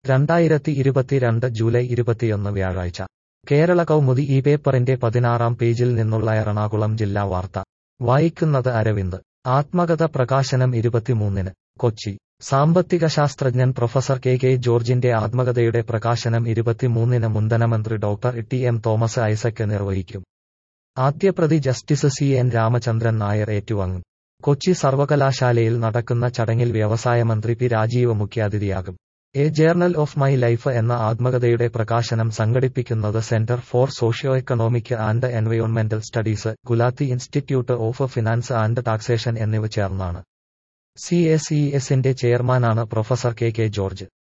രണ്ടായിരത്തി ഇരുപത്തിരണ്ട് ജൂലൈ ഇരുപത്തിയൊന്ന് വ്യാഴാഴ്ച കേരള കൗമുദി ഈ പേപ്പറിന്റെ പതിനാറാം പേജിൽ നിന്നുള്ള എറണാകുളം ജില്ലാ വാർത്ത വായിക്കുന്നത് അരവിന്ദ് ആത്മകഥ പ്രകാശനം ഇരുപത്തിമൂന്നിന് കൊച്ചി സാമ്പത്തിക ശാസ്ത്രജ്ഞൻ പ്രൊഫസർ കെ കെ ജോർജിന്റെ ആത്മകഥയുടെ പ്രകാശനം ഇരുപത്തിമൂന്നിന് മുൻ ധനമന്ത്രി doctor T M Thomas Isaac നിർവഹിക്കും ആദ്യപ്രതി justice C N Ramachandran Nair ഏറ്റുവാങ്ങും കൊച്ചി സർവകലാശാലയിൽ നടക്കുന്ന ചടങ്ങിൽ വ്യവസായ മന്ത്രി പി രാജീവ് മുഖ്യാതിഥിയാകും a journal of my life എന്ന ആത്മകഥയുടെ പ്രകാശനം സംഘടിപ്പിക്കുന്നത് centre for socio economic and എൻവയോൺമെന്റൽ studies Gulati institute of finance and taxation എന്നിവ ചേർന്നാണ് സി എസ് ഇ എസിന്റെ ചെയർമാനാണ് പ്രൊഫസർ കെ കെ ജോർജ്